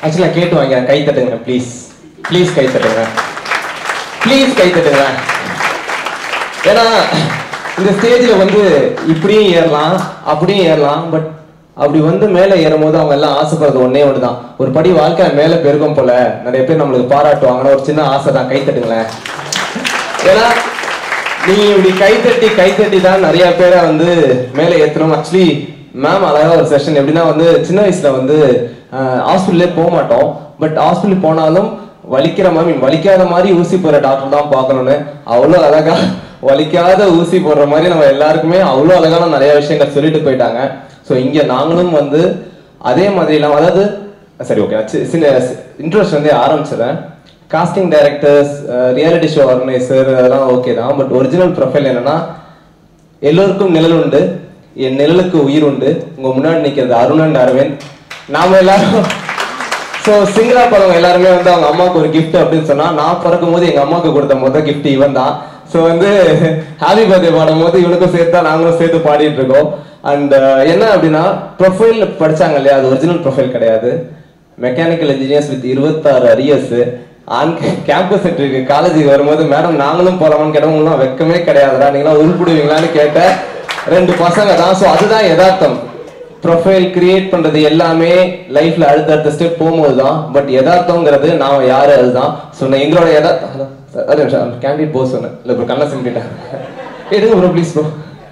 Actually நான் கேட்டு வாங்க கை தட்டுங்க ப்ளீஸ் ப்ளீஸ் கை தட்டுங்க ப்ளீஸ் கை தட்டுங்க ஏன்னா இந்த ஸ்டேஜில் வந்து இப்படியும் ஏறலாம் அப்படியும் ஏறலாம் பட் அப்படி வந்து மேலே ஏறும்போது அவங்க எல்லாம் ஆசைப்படுறது ஒண்ணே ஒன்று தான் ஒரு படி வாழ்க்கை மேலே பெருகும் போல நிறைய பேர் நம்மளுக்கு பாராட்டுவாங்கன்னு ஒரு சின்ன ஆசை தான் கை தட்டுங்களேன் ஏன்னா நீங்க இப்படி கைத்தட்டி கைத்தட்டி தான் நிறைய பேரை வந்து மேலே ஏற்றணும் ஆக்சுவலி மேம் அழகா ஒரு செஷன் எப்படின்னா வந்து சின்ன வயசுல வந்து ஹாஸ்பிட்டலே போக மாட்டோம் பட் ஹாஸ்பிட்டல் போனாலும் வலிக்கிற மாதிரி வலிக்காத மாதிரி ஊசி போற டாக்டர் தான் பார்க்கணும்னு அவ்வளோ அழகா வலிக்காத ஊசி போடுற மாதிரி நம்ம எல்லாருக்குமே அவ்வளோ அழகான நிறைய விஷயங்கள் சொல்லிட்டு போயிட்டாங்க ஸோ இங்க நாங்களும் வந்து அதே மாதிரி இல்லாம அதாவது சரி ஓகே சின்ன இன்ட்ரெஸ்ட் வந்து ஆரம்பிச்சிடறேன் casting directors reality show organiser அதெல்லாம் ஓகே தான் பட் ஒரிஜினல் ப்ரொஃபைல் என்னன்னா எல்லோருக்கும் நிழல் உண்டு என் நிழலுக்கு உயிர் உண்டு உங்க முன்னாடி நிக்கிறது அருண் அண்ட் அரவிந்த் நாம எல்லாரும் ஸோ சிங்களா பழம் எல்லாருமே வந்து அவங்க அம்மாவுக்கு ஒரு gift அப்படின்னு சொன்னா நான் பிறக்கும் போது எங்க அம்மாவுக்கு கொடுத்த முதல் gift இவன் தான் ஸோ வந்து ஹாப்பி பர்த்டே பாடும் போது இவனுக்கும் சேர்த்து தான் நாங்களும் சேர்த்து பாடிட்டு இருக்கோம் அண்ட் என்ன அப்படின்னா ப்ரொஃபைல் படிச்சாங்க இல்லையா அது ஒரிஜினல் ப்ரொஃபைல் கிடையாது மெக்கானிக்கல் இன்ஜினியர்ஸ் வித் இருபத்தாறு அரியர்ஸ் ஆன் கேம்பஸ் இருக்கு காலேஜுக்கு வரும்போது மேடம் நாங்களும் போலாமான்னு கேட்டவங்களாம் வெக்கமே கிடையாதுடா நீங்களாம் உருப்பிடுவீங்களான்னு கேட்ட ரெண்டு பசங்க தான் ஸோ அதுதான் யதார்த்தம் ப்ரொஃபைல் கிரியேட் பண்றது எல்லாமே லைஃப்ல அடுத்தடுத்த ஸ்டெப் போகும்போது தான் பட் யதார்த்தங்கிறது நாம யாரு அதுதான் சொன்ன எங்களோட யதார்த்தம் ஹலோ சார் ஒரு நிமிஷம் கேண்டிட் போக சொன்னேன் இல்லை ப்ரோ கண்ணை சிம்பிட்டேன் எடுங்க ப்ரோ ப்ளீஸ் ப்ரோ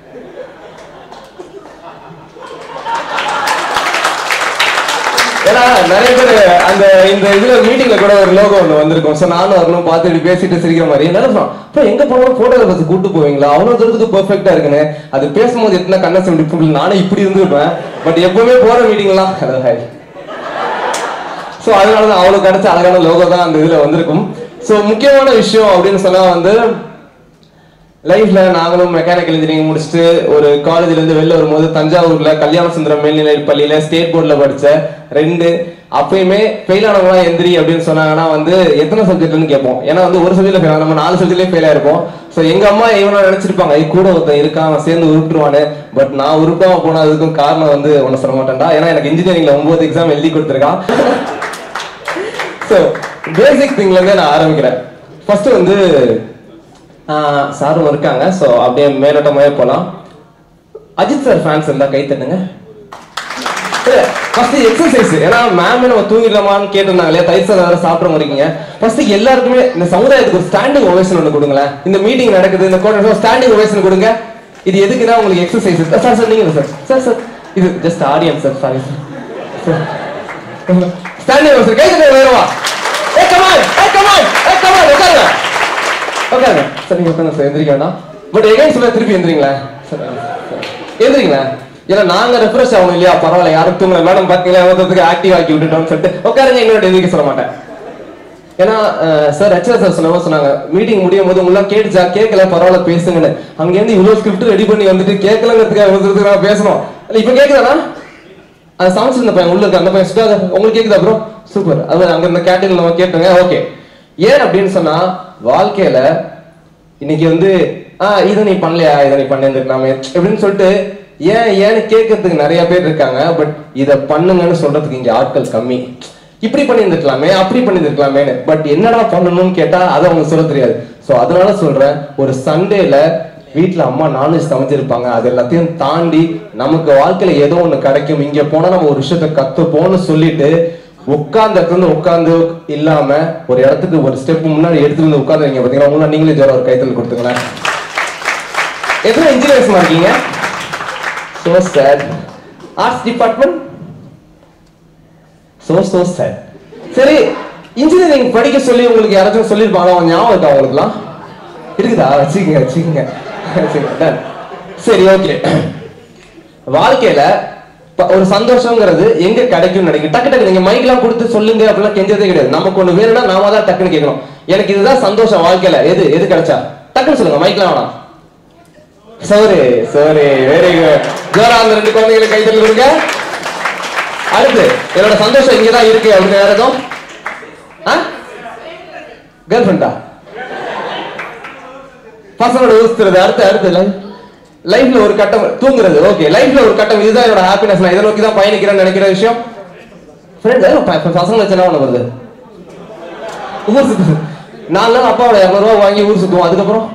ஏன்னா நிறைய பேர் அந்த இந்த இதுல மீட்டிங்ல கூட ஒரு லோகோ ஒன்று வந்திருக்கும் ஸோ நானும் வரணும் பார்த்து இப்படி பேசிட்டு சிரிக்கிற மாதிரி என்ன சொன்னோம் இப்போ எங்க போனாலும் போட்டோ பஸ் கூட்டு போவீங்களா அவ்வளோ தூரத்துக்கு பெர்ஃபெக்டா இருக்குன்னு அது பேசும்போது எத்தனை கண்ணை சிம்பிட்டு நானும் இப்படி இருந்துருப்பேன் பட் எப்பவுமே போற மீட்டிங்லாம் ஹலோ ஹாய் ஸோ அதனால தான் அவளுக்கு கிடைச்ச அழகான லோகோ தான் அந்த இதுல வந்திருக்கும் ஸோ முக்கியமான விஷயம் அப்படின்னு சொன்னா வந்து லைஃப்ல நாங்களும் மெக்கானிக்கல் இன்ஜினியரிங் முடிச்சுட்டு ஒரு காலேஜ்ல இருந்து வெளில வரும்போது தஞ்சாவூர்ல கல்யாண சுந்தரம் மேல்நிலை பள்ளியில ஸ்டேட் போர்ட்ல படிச்ச ரெண்டு அப்பயுமே ஃபெயில் ஆனவங்களா எந்திரி அப்படின்னு சொன்னாங்கன்னா வந்து எத்தனை சப்ஜெக்ட்னு கேட்போம் ஏன்னா வந்து ஒரு சப்ஜெக்ட்ல ஃபெயில் நம்ம நாலு சப்ஜெக்ட்லயே ஃபெயில் ஆயிருப்போம் ஸோ எங்க அம்மா இவனை நினைச்சிருப்பாங்க "ஐய், கூட ஒருத்தன் இருக்கான் அவன் சேர்ந்து உருட்டுருவானு பட் நான் உருட்டாம போனதுக்கும் காரணம் வந்து ஒன்னு சொல்ல மாட்டேன்டா ஏன்னா எனக்கு இன்ஜினியரிங்ல ஒன்பது எக்ஸாம் எழுதி கொடுத்துருக்கான் ஸோ பேசிக் திங்ல இருந்தே நான் ஆரம்பிக்கிறேன் ஃபர்ஸ்ட் வந்து சாரும் இருக்காங்க ஸோ அப்படியே மேலோட்டமாவே போகலாம் அஜித் சார் ஃபேன்ஸ் இருந்தா கை தட்டுங்க ஃபர்ஸ்ட் எக்ஸசைஸ் ஏன்னா மேம் நம்ம தூங்கிடலாமான்னு கேட்டிருந்தாங்க இல்லையா தயிர் சாதம் வேற சாப்பிட முடியுங்க ஃபர்ஸ்ட் எல்லாருக்குமே இந்த சமுதாயத்துக்கு ஒரு ஸ்டாண்டிங் ஓவேஷன் ஒன்று கொடுங்களேன் இந்த மீட்டிங் நடக்குது இந்த கோட்டை ஸ்டாண்டிங் ஓவேஷன் கொடுங்க இது எதுக்குன்னா உங்களுக்கு எக்ஸசைஸ் சார் சார் நீங்க சார் சார் சார் இது just audience sir sorry sir standing ovation கை தட்ட வேறவா hey come on hey come on hey come on உட்காருங்க உட்காருங்க சார் நீங்க உட்காருங்க சார் எந்திரிக்க வேண்டாம் பட் எகைன் சொல்ல திருப்பி எந்திரிங்களா சார் எந்திரிங்களா ஏன்னா நாங்க ரெஃப்ரெஷ் ஆகணும் இல்லையா பரவாயில்ல யாரும் தூங்கல மேடம் பாத்தீங்களா ஒருத்தருக்கு ஆக்டிவ் ஆக்கி விட்டுட்டோம்னு சொல்லிட்டு உட்காருங்க இன்னொரு எந்திரிக்க சொல்ல மாட்டேன் ஏன்னா சார் ஹெச்ஆர் சார் சொன்னவங்க சொன்னாங்க மீட்டிங் முடியும் போது உங்களாம் கேட்டுச்சா கேட்கல பரவாயில்ல பேசுங்கன்னு அங்கேருந்து இவ்வளவு ஸ்கிரிப்ட் ரெடி பண்ணி வந்துட்டு கேட்கலங்கிறதுக்காக இவ்வளவு நான் பேசணும் இல்ல இப்ப கேக்குதானா அது சமைச்சிருந்த பையன் உள்ள இருக்க அந்த பையன் சுடாத உங்களுக்கு கேக்குதா ப்ரோ சூப்பர் அது அங்க இந்த கேட்டீன்ல நம்ம கேட்டுங்க ஓகே ஏன் அப்படின்னு சொன்னா வாழ்க்கையில இன்னைக்கு வந்து ஆ இதை நீ பண்ணலையா இதை நீ பண்ணிருந்துருக்கலாமே எப்படின்னு சொல்லிட்டு ஏன் ஏன்னு கேட்கறதுக்கு நிறைய பேர் இருக்காங்க பட் இதை பண்ணுங்கன்னு சொல்றதுக்கு இங்க ஆட்கள் கம்மி இப்படி பண்ணியிருந்துருக்கலாமே அப்படி பண்ணியிருக்கலாமேன்னு பட் என்னடா பண்ணணும்னு கேட்டா அதை அவங்க சொல்ல தெரியாது ஸோ அதனால சொல்றேன் ஒரு சண்டேல வீட்ல அம்மா நான்வெஜ் சமைச்சிருப்பாங்க அது எல்லாத்தையும் தாண்டி நமக்கு வாழ்க்கையில ஏதோ ஒண்ணு கிடைக்கும் இங்க போனா நம்ம ஒரு விஷயத்த கத்துப்போம்னு சொல்லிட்டு உட்கார்ந்த இடத்துல இருந்து உட்கார்ந்து இல்லாம ஒரு இடத்துக்கு ஒரு ஸ்டெப் முன்னாடி எடுத்துட்டு வந்து உட்கார்ந்துருங்க பாத்தீங்களா முன்னாடி நீங்களே ஜோரம் ஒரு கைத்தல் கொடுத்துங்களேன் எத்தனை இன்ஜினியர்ஸ் இருக்கீங்க so sad arts department so so sad சரி இன்ஜினியரிங் படிக்க சொல்லி உங்களுக்கு யாராச்சும் சொல்லியிருப்பாங்க அவங்க ஞாபகம் இருக்கா உங்களுக்குலாம் இருக்குதா வச்சுக்கங்க வச்சுக்கங்க வச்சுக்கங்க. done. சரி ஓகே வாழ்க்கையில ப- ஒரு சந்தோஷங்கிறது எங்க கிடைக்கும்னு நினைக்கிறேன் டக்கு டக்கு நீங்க மைக்லாம் கொடுத்து சொல்லுங்க அப்படிலாம் கெஞ்சதே கிடையாது நமக்கு ஒண்ணு வேணும்னா நாம தான் டக்குன்னு கேட்கணும் எனக்கு இதுதான் சந்தோஷம் வாழ்க்கையில எது எது கிடைச்சா டக்குன்னு சொல்லுங்க மைக்லாம் வேணாம் சோறு சோறு வெரி குட் ஜோரா அந்த ரெண்டு குழந்தைங்களுக்கு கைத்தல் கொடுங்க அடுத்து என்னோட சந்தோஷம் இங்கதான் இருக்கு அப்படின்னு வேற எதுவும் கேர்ள் ஃப்ரெண்டா பசங்களோட ஊசுறது அடுத்து அடுத்து லைஃப் லைஃப்ல ஒரு கட்டம் தூங்குறது ஓகே லைஃப்ல ஒரு கட்டம் இதுதான் என்னோட ஹாப்பினஸ் நான் இதை நோக்கி தான் பயணிக்கிறேன்னு நினைக்கிற விஷயம் ஃப்ரெண்ட்ஸ் பசங்க வச்சு என்ன பண்ண வருது ஊர் சுத்து நாலு நாள் அப்பாவோட இரநூறுவா வாங்கி ஊர் சுத்துவோம் அதுக்கப்புறம்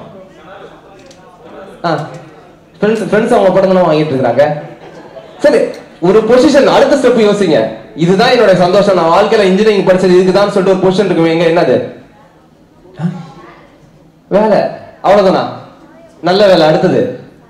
ஆ ஃப்ரெண்ட்ஸ் ஃப்ரெண்ட்ஸ் அவங்க படங்கள்லாம் வாங்கிட்டு இருக்காங்க சரி ஒரு பொசிஷன் அடுத்த ஸ்டெப் யோசிங்க இதுதான் என்னோட சந்தோஷம் நான் வாழ்க்கையில இன்ஜினியரிங் படிச்சது இதுக்குதான் சொல்லிட்டு ஒரு பொசிஷன் இருக்கு எங்க என்னது ஆ? வேலை அவ்வளவுதானா நல்ல வேலை அடுத்தது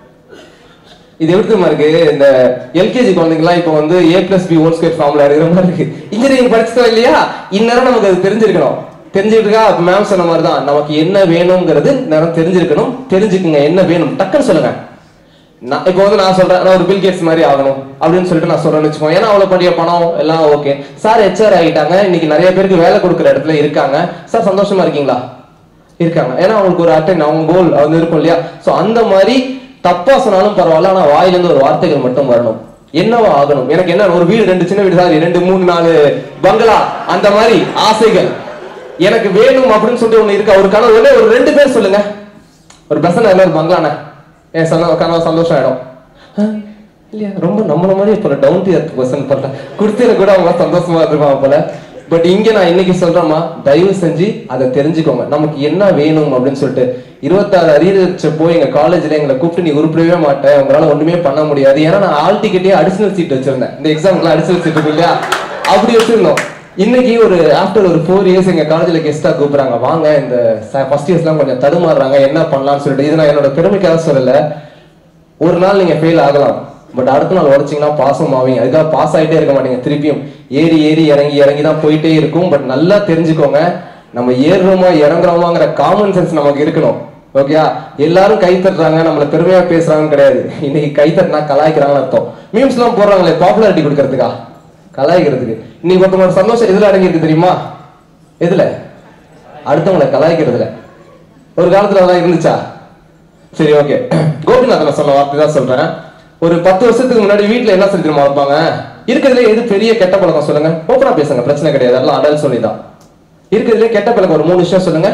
இது எப்படி தெரியுமா இருக்கு இந்த எல்கேஜி குழந்தைங்கலாம் இப்போ வந்து A plus B whole square formula இருக்கிற மாதிரி இருக்கு இன்ஜினியரிங் படிச்சிட்டோம் இல்லையா இந்நேரம் நமக்கு அது தெரிஞ்சிருக்கணும் தெரிஞ்சுக்கிட்டா மேம் சொன்ன மாதிரி தான் நமக்கு என்ன வேணுங்கிறது நேரம் தெரிஞ்சிருக்கணும் தெரிஞ்சுக்குங்க என்ன வேணும் டக்குன்னு சொல்லுங்க நான் இப்போ வந்து நான் சொல்றேன் நான் ஒரு பில் கேட்ஸ் மாதிரி ஆகணும் அப்படின்னு சொல்லிட்டு நான் சொல்றேன்னு வச்சுக்கோங்க ஏன்னா அவ்வளவு படிய பணம் எல்லாம் ஓகே சார் ஹெச்ஆர் ஆகிட்டாங்க இன்னைக்கு நிறைய பேருக்கு வேலை கொடுக்குற இடத்துல இருக்காங்க சார் சந்தோஷமா இருக்கீங்களா இருக்காங்க ஏன்னா அவங்களுக்கு ஒரு அட்டன் அவங்க கோல் வந்து இருக்கும் இல்லையா சோ அந்த மாதிரி தப்பா சொன்னாலும் பரவாயில்ல ஆனா வாயில இருந்து ஒரு வார்த்தைகள் மட்டும் வரணும் என்னவா ஆகணும் எனக்கு என்ன ஒரு வீடு ரெண்டு சின்ன வீடு சாரி ரெண்டு மூணு நாலு பங்களா அந்த மாதிரி ஆசைகள் எனக்கு வேணும் அப்படின்னு சொல்லிட்டு ஒண்ணு இருக்கா ஒரு கனவு ஒண்ணே ஒரு ரெண்டு பேர் சொல்லுங்க ஒரு பிரசனை இல்லை ஒரு பங்களாண்ணே என் சொன்ன கனவு சந்தோஷம் ஆயிடும் ஆ, இல்லையா ரொம்ப நம்மள மாதிரி இப்போ டவுன் டு எர்த் பர்சன் பண்ணல கொடுத்தீங்க கூட அவங்க சந்தோஷமா இருப்பாங்க போல பட் இங்க நான் இன்னைக்கு சொல்றேமா தயவு செஞ்சு அதை தெரிஞ்சுக்கோங்க நமக்கு என்ன வேணும் அப்படின்னு சொல்லிட்டு இருபத்தாறு அரியர் போய் எங்க காலேஜ்ல எங்களை கூப்பிட்டு நீ உருப்படவே மாட்டேன் உங்களால ஒண்ணுமே பண்ண முடியாது ஏன்னா நான் ஆல் டிக்கெட்டே அடிஷனல் சீட் வச்சிருந்தேன் இந்த எக்ஸாம்க்குலாம் அடிஷனல் சீட் இருக்கு இல்லையா அப்படி வச்சிருந்தோம் இன்னைக்கு ஒரு ஆஃப்டர் ஒரு ஃபோர் இயர்ஸ் எங்க காலேஜ்ல கெஸ்டா கூப்பிடுறாங்க வாங்க இந்த ஃபர்ஸ்ட் இயர்ஸ்லாம் கொஞ்சம் தடுமாறுறாங்க என்ன பண்ணலாம்னு சொல்லிட்டு இது நான் என்னோட பெருமைக்காக சொல்லல ஒரு நாள் நீங்க ஃபெயில் ஆகலாம் பட் அடுத்த நாள் உடைச்சிங்கன்னா பாஸும் ஆவீங்க அதுக்காக பாஸ் ஆயிட்டே இருக்க மாட்டீங்க திருப்பியும் ஏறி ஏறி இறங்கி இறங்கி தான் போயிட்டே இருக்கும் பட் நல்லா தெரிஞ்சுக்கோங்க நம்ம ஏறுறோமா இறங்குறோமாங்கிற காமன் சென்ஸ் நமக்கு இருக்கணும் ஓகேயா எல்லாரும் கை தட்டுறாங்க நம்மள பெருமையா பேசுறாங்கன்னு கிடையாது இன்னைக்கு கை தட்டினா கலாய்க்கிறாங்கன்னு அர்த்தம் மீம்ஸ் எல்லாம் போடுறாங்களே பாப்புலாரிட்டி கொடுக்கறதுக்கா கலாய்க்கிறதுக்கு இன்னைக்கு ஒருத்தவங்க சந்தோஷம் எதுல அடங்கியிருக்கு தெரியுமா எதுல அடுத்தவங்களை கலாய்க்கிறதுல ஒரு காலத்துல அதான் இருந்துச்சா சரி ஓகே கோபிநாதன் சொன்ன வார்த்தை தான் சொல்றேன் ஒரு பத்து வருஷத்துக்கு முன்னாடி வீட்ல என்ன சொல்லி தெரியுமா வைப்பாங்க இருக்கிறதுல எது பெரிய கெட்ட பழக்கம் சொல்லுங்க ஓப்பனா பேசுங்க பிரச்சனை கிடையாது எல்லாம் அடல் சொல்லி தான் இருக்கிறதுல கெட்ட பழக்கம் ஒரு மூணு விஷயம் சொல்லுங்க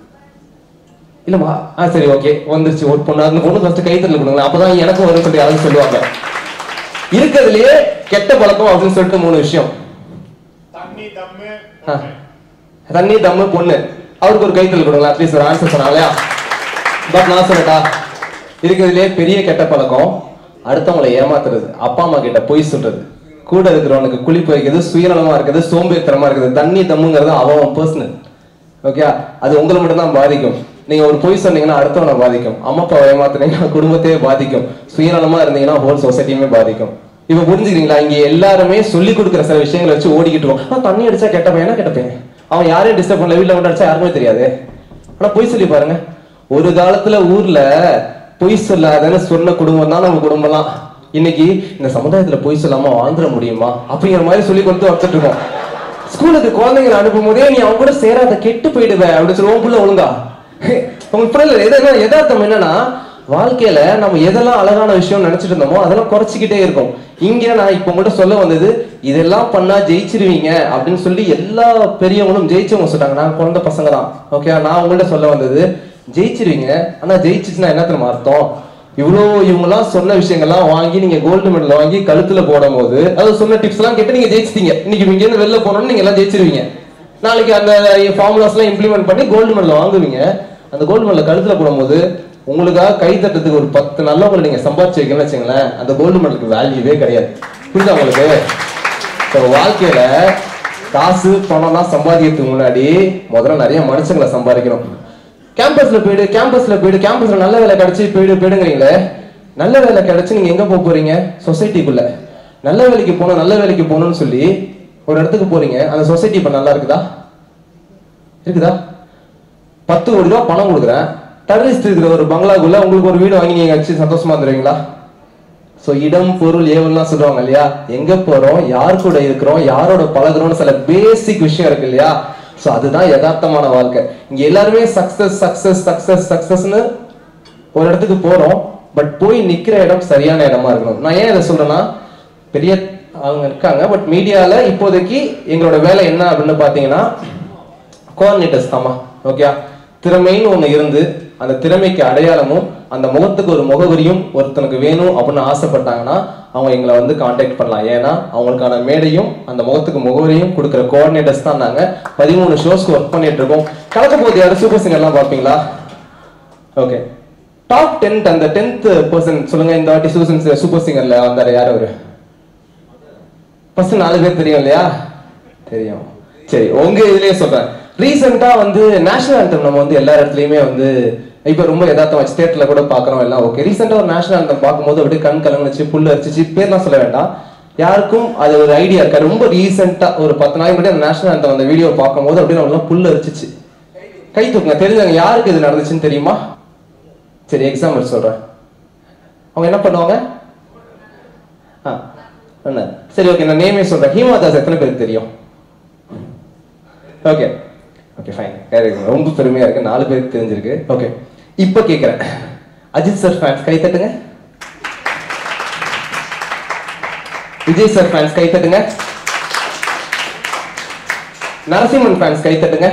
இல்லம்மா ஆ சரி ஓகே வந்துருச்சு ஒரு பொண்ணு அந்த பொண்ணு ஃபர்ஸ்ட் கைத்தறல் கொடுங்க அப்பதான் எனக்கும் வரும்னு சொல்லி யாரும் சொல்லுவாங்க இருக்கிறதுலயே கெட்ட பழக்கம் அப்படின்னு சொல்லிட்டு மூணு விஷயம் தண்ணி தம்மு ஆ. தண்ணி தம்மு பொண்ணு அவருக்கு ஒரு கைத்தல் கொடுங்க அட்லீஸ்ட் ஒரு ஆன்சர் சொன்னாலையா பட் நான் சொல்லட்டா இருக்கிறதுலே பெரிய கெட்ட பழக்கம் அடுத்தவங்களை ஏமாத்துறது அப்பா அம்மா கிட்ட பொய் சொல்றது கூட இருக்கிறவனுக்கு குளிப்பு வைக்கிறது சுயநலமா இருக்குது சோம்பேறித்தனமா இருக்குது தண்ணி தம்முங்கிறது அவன் பர்சனல் ஓகே அது உங்களை மட்டும் தான் பாதிக்கும் நீங்க ஒரு பொய் சொன்னீங்கன்னா அடுத்தவனை பாதிக்கும் அம்மா அப்பா ஏமாத்துனீங்கன்னா குடும்பத்தையே பாதிக்கும் சுயநலமா இருந்தீங்கன்னா ஹோல் சொசைட்டியுமே பாதிக்கும் இப்ப புரிஞ்சுக்கிறீங்களா இங்க எல்லாருமே சொல்லி கொடுக்குற சில விஷயங்களை வச்சு ஓடிக்கிட்டு இருக்கோம் ஆனா, தண்ணி அடிச்சா கெட்ட பையனா கெட்ட பையன் அவன் யாரையும் டிஸ்டர்ப் பண்ணல வீட்டுல கொண்டு அடிச்சா யாருமே தெரியாது ஆனா பொய் சொல்லி பாருங்க ஒரு காலத்துல ஊர்ல பொய் சொல்லாதன்னு சொன்ன குடும்பம் தான் நம்ம குடும்பம்லாம் இன்னைக்கு இந்த சமுதாயத்துல பொய் சொல்லாம வாழ்ந்துட முடியுமா அப்படிங்கிற மாதிரி சொல்லி கொடுத்து வச்சுட்டு இருக்கோம் ஸ்கூலுக்கு குழந்தைங்களை அனுப்பும் போதே நீ அவங்க கூட சேராத கெட்டு போயிடுவ அப்படின்னு சொல்லி உன் புள்ள ஒழுங்கா உங்களுக்கு புரியல எதா யதார்த்தம் என்னன்னா வாழ்க்கையில நம்ம எதெல்லாம் அழகான விஷயம் நினைச்சிட்டு இருந்தோமோ அதெல்லாம் குறைச்சிக்கிட்டே இருக்கும் இங்க நான் இப்ப உங்கள்கிட்ட சொல்ல வந்தது இதெல்லாம் பண்ணா ஜெயிச்சிருவீங்க அப்படின்னு சொல்லி எல்லா பெரியவங்களும் ஜெயிச்சவங்க சொல்றாங்க நான் குழந்தை பசங்க தான் ஓகே நான் உங்கள்ட்ட சொல்ல வந்தது ஜெயிச்சிருவீங்க ஆனா ஜெயிச்சிச்சுன்னா என்ன தெரியுமா அர்த்தம் இவ்வளோ இவங்கெல்லாம் சொன்ன விஷயங்கள்லாம் வாங்கி நீங்க கோல்டு மெடல் வாங்கி கழுத்துல போடும் போது அது சொன்ன டிப்ஸ் எல்லாம் கேட்டு நீங்க ஜெயிச்சிட்டீங்க இன்னைக்கு இங்க இருந்து வெளில போனோம்னு நீங்க எல்லாம் ஜெயிச்சிருவீங்க நாளைக்கு அந்த ஃபார்முலாஸ் எல்லாம் இம்ப்ளிமெண்ட் பண்ணி கோல்டு மெடல் வாங்குவீங்க அந்த கோல்டு மெடல் கழுத்துல போடும்போது உங்களுக்காக கை தட்டுறதுக்கு ஒரு பத்து நல்லவங்களை நீங்க சம்பாதிச்சு வைக்கணும்னு வச்சுங்களேன் அந்த கோல்டு மெடலுக்கு வேல்யூவே கிடையாது புரியுதா உங்களுக்கு ஸோ வாழ்க்கையில காசு பணம்லாம் சம்பாதிக்கிறதுக்கு முன்னாடி முதல்ல நிறைய மனுஷங்களை சம்பாதிக்கணும் கேம்பஸ்ல போயிடு கேம்பஸ்ல போயிடு கேம்பஸ்ல நல்ல வேலை கிடைச்சு போயிடு போயிடுங்கிறீங்களே நல்ல வேலை கிடைச்சு நீங்க எங்க போக போறீங்க சொசைட்டிக்குள்ள நல்ல வேலைக்கு போகணும் நல்ல வேலைக்கு போகணும்னு சொல்லி ஒரு இடத்துக்கு போறீங்க அந்த சொசைட்டி இப்ப நல்லா இருக்குதா இருக்குதா பத்து கோடி ரூபா பணம் கொடுக்குறேன் டெரரிஸ்ட் இருக்கிற ஒரு பங்களாக்குள்ள உங்களுக்கு ஒரு வீடு வாங்கி நீங்க வச்சு சந்தோஷமா இருந்துருவீங்களா சோ இடம் பொருள் ஏவல்லாம் சொல்லுவாங்க இல்லையா எங்க போறோம் யார் கூட இருக்கிறோம் யாரோட பழகுறோம்னு சில பேசிக் விஷயம் இருக்கு இல்லையா சோ அதுதான் யதார்த்தமான வாழ்க்கை இங்க எல்லாருமே சக்சஸ் சக்சஸ் சக்சஸ் சக்சஸ்னு ஒரு இடத்துக்கு போறோம் பட் போய் நிக்கிற இடம் சரியான இடமா இருக்கணும் நான் ஏன் இதை சொல்றேன்னா பெரிய அவங்க இருக்காங்க பட் மீடியால இப்போதைக்கு எங்களோட வேலை என்ன அப்படின்னு பாத்தீங்கன்னா கோஆர்டினேட்டர்ஸ் தாமா ஓகே திறமைன்னு ஒண்ணு இருந்து அந்த திறமைக்கு அடையாளமும் அந்த முகத்துக்கு ஒரு முகவரியும் ஒருத்தனுக்கு வேணும் அப்படின்னு ஆசைப்பட்டாங்கன்னா அவங்க எங்களை வந்து காண்டாக்ட் பண்ணலாம் ஏன்னா அவங்களுக்கான மேடையும் அந்த முகத்துக்கு முகவரியும் கொடுக்குற கோஆர்டினேட்டர்ஸ் தான் நாங்க பதிமூணு ஷோஸ்க்கு ஒர்க் பண்ணிட்டு இருக்கோம் கலக்க போது யாரும் சூப்பர் சிங்கர்லாம் பார்ப்பீங்களா ஓகே டாப் டென்த் அந்த டென்த் பர்சன் சொல்லுங்க இந்த வாட்டி சூசன் சூப்பர் சிங்கர்ல வந்தாரு யார் அவரு ஃபர்ஸ்ட் நாலு பேர் தெரியும் இல்லையா தெரியும் சரி உங்க இதுலயே சொல்றேன் ரீசெண்டா வந்து நேஷனல் anthem நம்ம வந்து எல்லா இடத்துலயுமே வந்து இப்ப ரொம்ப யதார்த்தம் ஸ்டேட்ல கூட பாக்குறோம் எல்லாம் ஓகே ரீசெண்டா ஒரு நேஷனல் anthem பார்க்கும்போது அப்படியே கண் கலங்குச்சு புல் அரிச்சிச்சு பேர்லாம் சொல்ல வேண்டாம் யாருக்கும் அது ஒரு ஐடியா இருக்கா ரொம்ப ரீசெண்டா ஒரு பத்து நாளைக்கு முன்னாடி அந்த நேஷனல் anthem அந்த வீடியோ பார்க்கும்போது அப்படியே நம்மளாம் புல் அரிச்சிச்சு கை தூக்குங்க தெரிஞ்சவங்க யாருக்கு இது நடந்துச்சுன்னு தெரியுமா சரி எக்ஸாம்பிள் சொல்றேன் அவங்க என்ன பண்ணுவாங்க ஆ என்ன சரி ஓகே நான் நேமே சொல்றேன் ஹீமா தாஸ் எத்தனை பேருக்கு தெரியும் ஓகே ஓகே ஃபைன் ரொம்ப பெருமையா இருக்கு நாலு பேருக்கு தெரிஞ்சிருக்கு ஓகே இப்போ கேட்குறேன் அஜித் சார் ஃபேன்ஸ் கை தட்டுங்க விஜய் சார் ஃபேன்ஸ் கை தட்டுங்க நரசிம்மன் ஃபேன்ஸ் கை தட்டுங்க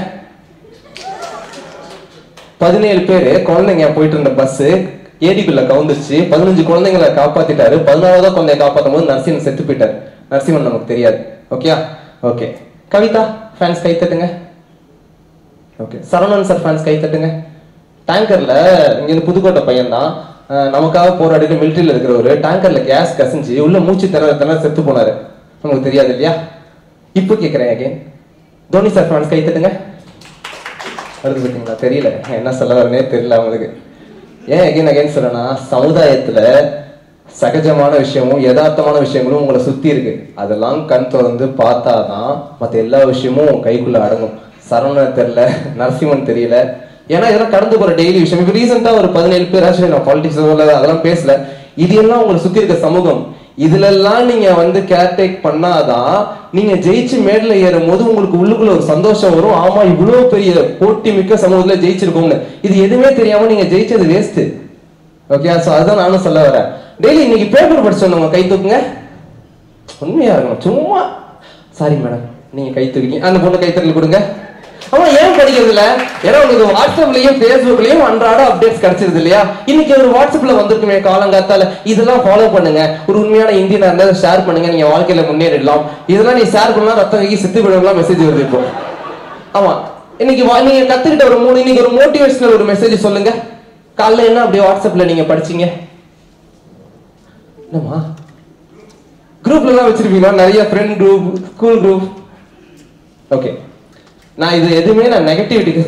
பதினேழு பேரு குழந்தைங்க போயிட்டு இருந்த பஸ் ஏடிக்குள்ள கவுந்துருச்சு பதினஞ்சு குழந்தைங்களை காப்பாத்திட்டாரு பதினாறாவது குழந்தைய காப்பாத்தும் போது நரசிம்மன் செத்து போயிட்டாரு நரசிம்மன் நமக்கு தெரியாது ஓகேயா ஓகே கவிதா ஃபேன்ஸ் கை தட்டுங்க ஓகே சரவணன் சார் ஃபேன்ஸ் கை தட்டுங்க டேங்கர்ல இங்க புதுக்கோட்டை பையன் தான் நமக்காக போராடிட்டு மிலிட்டரியில் இருக்கிறவரு டேங்கர்ல கேஸ் கசிஞ்சு உள்ள மூச்சு திணற திணற செத்து போனாரு நமக்கு தெரியாது இல்லையா இப்போ கேட்குறேன் அகைன் தோனி சார் ஃபேன்ஸ் கை தட்டுங்க வருது பார்த்தீங்களா தெரியல என்ன சொல்ல வரனே தெரியல அவங்களுக்கு ஏன் அகைன் அகைன் சொல்றேன்னா சமுதாயத்துல சகஜமான விஷயமும் யதார்த்தமான விஷயங்களும் உங்களை சுத்தி இருக்கு அதெல்லாம் கண் திறந்து பார்த்தாதான் மத்த எல்லா விஷயமும் உங்க கைக்குள்ள அடங்கும் சரவணன் தெரியல நரசிம்மன் தெரியல ஏன்னா இதெல்லாம் கடந்து போற டெய்லி விஷயம் இப்போ ரீசெண்டா ஒரு பதினேழு பேர் ஆக்சுவலி நான் பாலிடிக்ஸ் அதெல்லாம் பேசல இது எல்லாம் உங்களை சுத்தி இருக்க சமூகம் இதுல எல்லாம் நீங்க வந்து கேர்டேக் பண்ணாதான் நீங்க ஜெயிச்சு மேடல ஏறும் போது உங்களுக்கு உள்ளுக்குள்ள ஒரு சந்தோஷம் வரும் ஆமா இவ்வளவு பெரிய போட்டி மிக்க சமூகத்துல ஜெயிச்சிருக்கோம்னு இது எதுவுமே தெரியாம நீங்க ஜெயிச்சது வேஸ்ட் ஓகே சோ அதுதான் நானும் சொல்ல வரேன் டெய்லி இன்னைக்கு பேப்பர் படிச்சோம் கை தூக்குங்க உண்மையா இருக்கணும் சும்மா சாரி மேடம் நீங்க கை தூக்கிங்க அந்த பொண்ணு கைத்தறல் கொடுங்க ஆமா ஏன் படிக்கிறது இல்ல ஏன்னா உங்களுக்கு வாட்ஸ்அப்லயும் ஃபேஸ்புக்லயும் அன்றாட அப்டேட்ஸ் கிடைச்சிருது இல்லையா இன்னைக்கு ஒரு வாட்ஸ்அப்ல வந்திருக்குமே காலங்காத்தால இதெல்லாம் ஃபாலோ பண்ணுங்க ஒரு உண்மையான இந்தியனா இருந்தா ஷேர் பண்ணுங்க நீங்க வாழ்க்கையில முன்னேறிடலாம் இதெல்லாம் நீ ஷேர் பண்ணா ரத்தம் கை செத்து விடலாம் மெசேஜ் வருது இப்போ ஆமா இன்னைக்கு வா- நீங்க கத்துக்கிட்ட ஒரு மூணு இன்னைக்கு ஒரு மோட்டிவேஷனல் ஒரு மெசேஜ் சொல்லுங்க காலைல என்ன அப்படியே வாட்ஸ்அப்ல நீங்க படிச்சீங்க என்னம்மா குரூப்ல எல்லாம் வச்சிருப்பீங்களா நிறைய friend group school group okay நான் இது எதுவுமே நான் நெகட்டிவிட்டிக்கு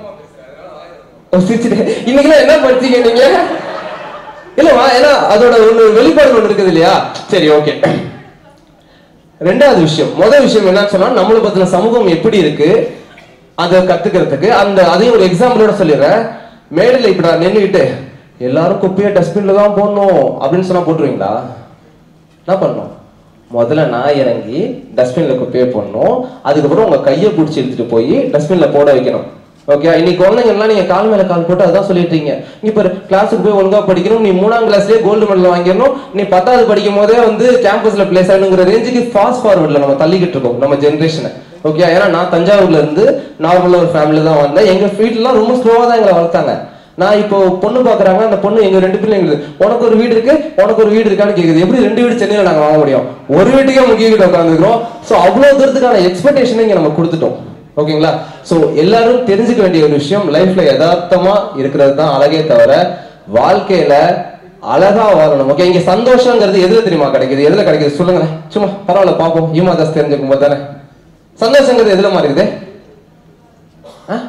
இன்னைக்கு என்ன படிச்சீங்க நீங்க இல்லவா ஏன்னா அதோட ஒண்ணு வெளிப்பாடு ஒண்ணு இருக்குது இல்லையா சரி ஓகே ரெண்டாவது விஷயம் முதல் விஷயம் என்னன்னு சொன்னா நம்மளை பத்தின சமூகம் எப்படி இருக்கு அதை கத்துக்கிறதுக்கு அந்த அதையும் ஒரு எக்ஸாம்பிளோட சொல்லிடுறேன் மேடையில் இப்படி நான் நின்றுக்கிட்டு எல்லாரும் குப்பையை டஸ்ட்பின்ல தான் போடணும் அப்படின்னு சொன்னா போட்டுருவீங்களா என்ன பண்ணணும் முதல்ல நான் இறங்கி டஸ்ட்பின்ல குப்பையை போடணும் அதுக்கப்புறம் உங்க கையை பிடிச்சி எடுத்துட்டு போய் டஸ்ட்பின்ல போட வைக்கணும் ஓகே இன்னைக்கு குழந்தைங்கலாம் நீங்க கால் மேல கால் போட்டு அதான் சொல்லிட்டு இருக்கீங்க நீ இப்போ கிளாஸுக்கு போய் ஒழுங்கா படிக்கணும் நீ மூணாம் கிளாஸ்லயே கோல்டு மெடல் வாங்கிடணும் நீ பத்தாவது படிக்கும் போதே வந்து கேம்பஸ்ல பிளேஸ் ஆகணுங்கிற ரேஞ்சுக்கு ஃபாஸ்ட் ஃபார்வர்ட்ல நம்ம தள்ளிக்கிட்டு இருக்கோம் நம்ம ஜென்ரேஷனை ஓகே ஏன்னா நான் தஞ்சாவூர்ல இருந்து நார்மலா ஒரு ஃபேமிலி தான் வந்தேன் எங்க வீட்டுலாம் ரொம்ப ஸ்லோவா தான் எங்களை வளர்த்தாங்க நான் இப்போ பொண்ணு பாக்குறாங்க அந்த பொண்ணு எங்க ரெண்டு பிள்ளைங்க உனக்கு ஒரு வீடு இருக்கு உனக்கு ஒரு வீடு இருக்கான்னு கேக்குது எப்படி ரெண்டு வீடு சென்னையில நாங்க வாங்க முடியும் ஒரு வீட்டுக்கே முக்கிய கிட்ட உட்காந்துக்கிறோம் சோ அவ்வளவு தூரத்துக்கான எக்ஸ்பெக்டேஷன் இங்க நம்ம கொடுத்துட்டோம் ஓகேங்களா சோ எல்லாரும் தெரிஞ்சுக்க வேண்டிய ஒரு விஷயம் லைஃப்ல யதார்த்தமா இருக்கிறது தான் அழகே தவிர வாழ்க்கையில அழகா வாழணும் ஓகே இங்க சந்தோஷங்கிறது எதுல தெரியுமா கிடைக்குது எதுல கிடைக்குது சொல்லுங்களேன் சும்மா பரவாயில்ல பாப்போம் ஈமா தாஸ் தெரிஞ்சுக்கும் போது தானே சந்தோஷங்கிறது எதுல மாதிரி இருக்குது ஆ?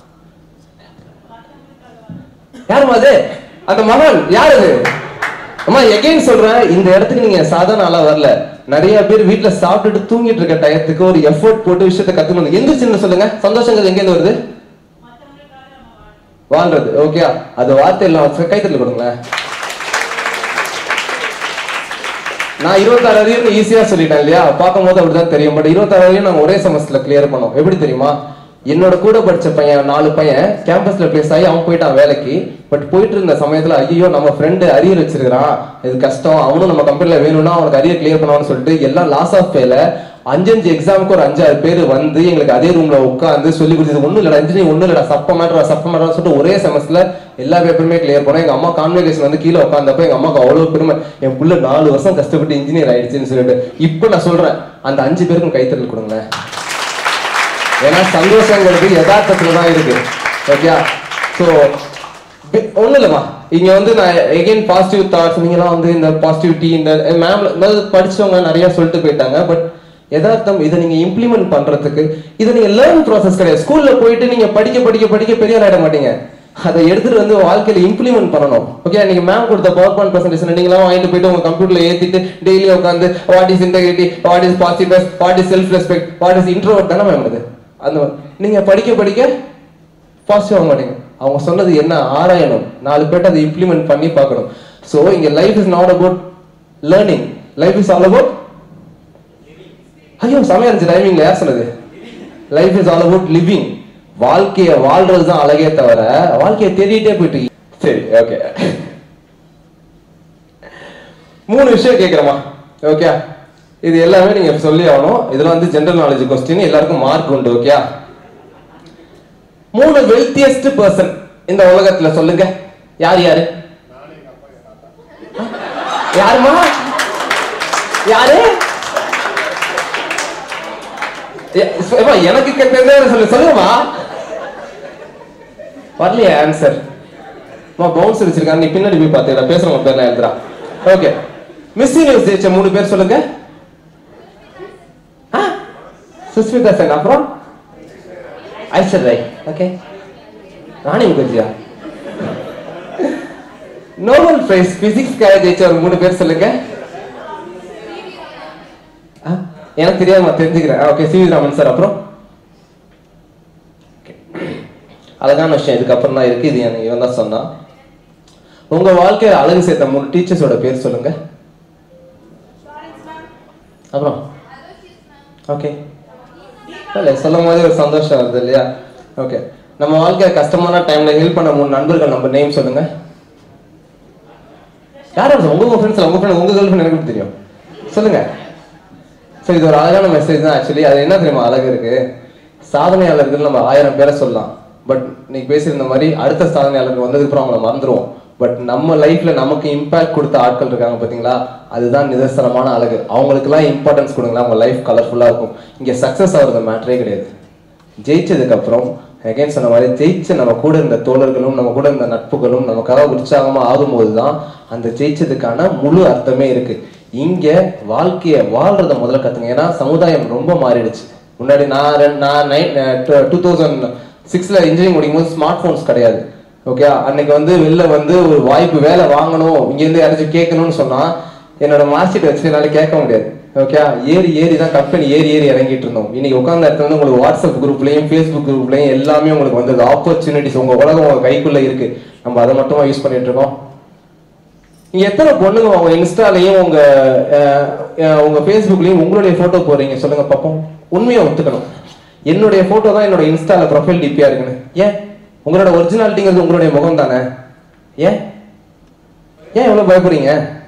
யாரும்மா அது அந்த மகன் யார் அது அம்மா எகைன் சொல்றேன் இந்த இடத்துக்கு நீங்க சாதாரண ஆளா வரல நிறைய பேர் வீட்ல சாப்பிட்டுட்டு தூங்கிட்டு இருக்க டயத்துக்கு ஒரு எஃபோர்ட் போட்டு விஷயத்தை கத்துக்கணும் எந்திரிச்சுன்னு சொல்லுங்க சந்தோஷங்கிறது எங்க இருந்து வருது வாழ்றது ஓகே அது வார்த்தை எல்லாம் கைத்தறி கொடுங்களேன் நான் இருபத்தாறு அறிவு ஈஸியா சொல்லிட்டேன் இல்லையா பார்க்கும் போது அப்படிதான் தெரியும் பட் இருபத்தாறு அறிவு நாங்க ஒரே செமஸ்டர்ல கிளியர் பண்ணோம் எப்படி தெரியுமா என்னோட கூட படிச்ச பையன் நாலு பையன் கேம்பஸ்ல பிளேஸ் ஆகி அவன் போயிட்டான் வேலைக்கு பட் போயிட்டு இருந்த சமயத்துல ஐயோ நம்ம ஃப்ரெண்டு அரியர் வச்சிருக்கிறான் இது கஷ்டம் அவனும் நம்ம கம்பெனில வேணும்னா அவனுக்கு அரியர் கிளியர் பண்ணுவான்னு சொல்லிட்டு எல்லாம் லாஸ் ஆஃப் பேல அஞ்சஞ்சு எக்ஸாமுக்கு ஒரு அஞ்சாறு பேர் வந்து எங்களுக்கு அதே ரூம்ல உட்காந்து சொல்லி கொடுத்தது ஒன்றும் இல்லடா இன்ஜினியரிங் ஒன்றும் இல்லடா சப்ப மேட்டரா சப்ப மேட்டரா சொல்லிட்டு ஒரே செமஸ்டர்ல எல்லா பேப்பருமே கிளியர் பண்ணோம் எங்க அம்மா கான்வெகேஷன் வந்து கீழே உட்காந்தப்ப எங்க அம்மாவுக்கு அவ்வளவு பெருமை என் புள்ள நாலு வருஷம் கஷ்டப்பட்டு இன்ஜினியர் ஆயிடுச்சுன்னு சொல்லிட்டு இப்போ நான் சொல்றேன் அந்த அஞ்சு பேருக்கும் கைத்தறல் கொடுங்களேன் ஏன்னா சந்தோஷங்கிறது யதார்த்தத்துல தான் இருக்கு ஓகே ஸோ ஒன்றும் இல்லைம்மா இங்க வந்து நான் எகெயின் பாசிட்டிவ் தாட்ஸ் நீங்களாம் வந்து இந்த பாசிட்டிவிட்டி இந்த மேம்ல படிச்சவங்க நிறைய சொல்லிட்டு போயிட்டாங்க பட் யதார்த்தம் இதை நீங்க இம்ப்ளிமெண்ட் பண்றதுக்கு இதை நீங்க லேர்ன் ப்ராசஸ் கிடையாது ஸ்கூல்ல போயிட்டு நீங்க படிக்க படிக்க படிக்க பெரிய ஆயிட மாட்டீங்க அதை எடுத்துட்டு வந்து வாழ்க்கையில இம்ப்ளிமெண்ட் பண்ணணும் ஓகே நீங்க மேம் கொடுத்த பவர் பாயிண்ட் பிரசன்டேஷன் நீங்களாம் வாங்கிட்டு போயிட்டு உங்க கம்ப்யூட்டர்ல ஏத்திட்டு டெய்லி உட்காந்து what is integrity what is positive what is self respect what is introvert தானே மேம் அது அந்த நீங்க படிக்க படிக்க பாசிட்டிவ் ஆக மாட்டீங்க அவங்க சொன்னது என்ன ஆராயணும் நாலு பேர்ட்ட அதை இம்ப்ளிமெண்ட் பண்ணி பார்க்கணும் ஸோ இங்க life is not about learning life is all about ஐயோ செமையா இருந்துச்சு டைமிங்ல யார் சொன்னது life is all about living வாழ்க்கைய வாழ்றது தான் அழகே தவிர வாழ்க்கையை தேடிட்டே போயிட்டு இருக்கீங்க. சரி ஓகே மூணு விஷயம் கேட்குறேம்மா ஓகே இது எல்லாமே நீங்க சொல்லி ஆகணும் இதுல வந்து ஜெனரல் நாலேஜ் கொஸ்டின் எல்லாருக்கும் மார்க் உண்டு ஓகே மூணு வெல்த்தியஸ்ட் பர்சன் இந்த உலகத்துல சொல்லுங்க யார் யாரு யாருமா யாரு ஏ, ஏம்மா, எனக்கு கேட்டதே சொல்லு சொல்லுங்கம்மா வரலையே ஆன்சர் அம்மா பவுன்ஸ் வச்சிருக்காங்க நீ பின்னாடி போய் பார்த்து பேசுறவங்க பேர்லாம் எழுதுறா ஓகே மிஸ் யூனிவர்ஸ் ஜெயிச்ச மூணு பேர் சொல்லுங்க ஆ, சுஸ்மிதா சென் அப்புறம் ஐஸ்வர் ராய் ஓகே ராணி முகர்ஜியா நோபல் பிரைஸ் பிசிக்ஸ்க்காக ஜெயிச்ச ஒரு மூணு பேர் சொல்லுங்க ஆ, எனக்கு தெரியாம தெரிஞ்சுக்கிறேன் okay C V Raman sir அப்புறம் Okay. அழகான விஷயம் இதுக்கப்புறம் தான் இருக்கு இது எனக்கு இவன் தான் சொன்னான் உங்க வாழ்க்கையில அழகு சேர்த்த மூணு டீச்சர்ஸோட பேர் சொல்லுங்க அப்புறம் ஓகே இல்லை சொல்லும் போதே ஒரு சந்தோஷம் வருது இல்லையா ஓகே நம்ம வாழ்க்கையில கஷ்டமான டைம்ல ஹெல்ப் பண்ண மூணு நண்பர்கள் நம்ம நேம் சொல்லுங்க யாரும் உங்க உங்க ஃப்ரெண்ட்ஸ் உங்க ஃப்ரெண்ட் உங்க கேர்ள் ஃப்ரெண்ட் எனக்கு எப்படி தெரியும் சொல்லுங்க சரி இது ஒரு அழகான மெசேஜ் தான் ஆக்சுவலி அது என்ன தெரியுமா அழகு இருக்கு சாதனையாளர்கள் நம்ம ஆயிரம் பேரை சொல்லலாம் பட் நீங்க பேசியிருந்த மாதிரி அடுத்த சாதனையாளர்கள் வந்ததுக்கு அப்புறம் அவங்கள மறந்துருவோம் பட் நம்ம லைஃப்ல நமக்கு இம்பாக்ட் கொடுத்த ஆட்கள் இருக்காங்க பாத்தீங்களா அதுதான் நிதர்சனமான அழகு அவங்களுக்குலாம் இம்பார்ட்டன்ஸ் கொடுங்களா அவங்க லைஃப் கலர்ஃபுல்லா இருக்கும் இங்க சக்சஸ் ஆகுறது மேட்டரே கிடையாது ஜெயிச்சதுக்கு அப்புறம் அகைன் சொன்ன மாதிரி ஜெயிச்ச நம்ம கூட இருந்த தோழர்களும் நம்ம கூட இருந்த நட்புகளும் நமக்காக உற்சாகமா ஆகும்போது தான் அந்த ஜெயிச்சதுக்கான முழு அர்த்தமே இருக்கு இங்க வாழ்க்கைய வாழ்றத முதல்ல கத்துங்க ஏன்னா சமுதாயம் ரொம்ப மாறிடுச்சு முன்னாடி நான் ரெண்டு- நான் நைன் டூ தௌசண்ட் சிக்ஸ்ல இன்ஜினியரிங் முடிக்கும் போது ஸ்மார்ட் போன்ஸ் கிடையாது ஓகே அன்னைக்கு வந்து வெளில வந்து ஒரு வாய்ப்பு வேலை வாங்கணும் இங்க இருந்து யாராச்சும் கேட்கணும்னு சொன்னா என்னோட மார்க் ஷீட் வச்சு என்னால கேட்க முடியாது ஓகே ஏறி ஏறி தான் கம்பெனி ஏறி ஏறி இறங்கிட்டு இருந்தோம் இன்னைக்கு உட்கார்ந்த இடத்துல வந்து உங்களுக்கு வாட்ஸ்அப் குரூப்லயும் ஃபேஸ்புக் குரூப்லயும் எல்லாமே உங்களுக்கு வந்தது ஆப்பர்ச்சுனிட்டிஸ் உங்க உலகம் உங்க கைக்குள்ள இருக்கு நம்ம அதை மட்டுமா யூஸ் பண்ணிட்டு இருக்கோம் இங்க எத்தனை பொண்ணுங்க உங்க இன்ஸ்டாலையும் உங்க அஹ், அஹ், உங்க ஃபேஸ்புக்லயும் உங்களுடைய போட்டோ போடுறீங்க சொல்லுங்க பாப்போம் உண்மையை ஒத்துக்கணும் என்னுடைய போட்டோ தான் என்னோட இன்ஸ்டால ப்ரொஃபைல் டிபியா இருக்குன்னு ஏன் உங்களோட ஒரிஜினாலிட்டிங்கிறது உங்களுடைய முகம் தானே ஏன் ஏன் இவ்வளவு பயப்படுறீங்க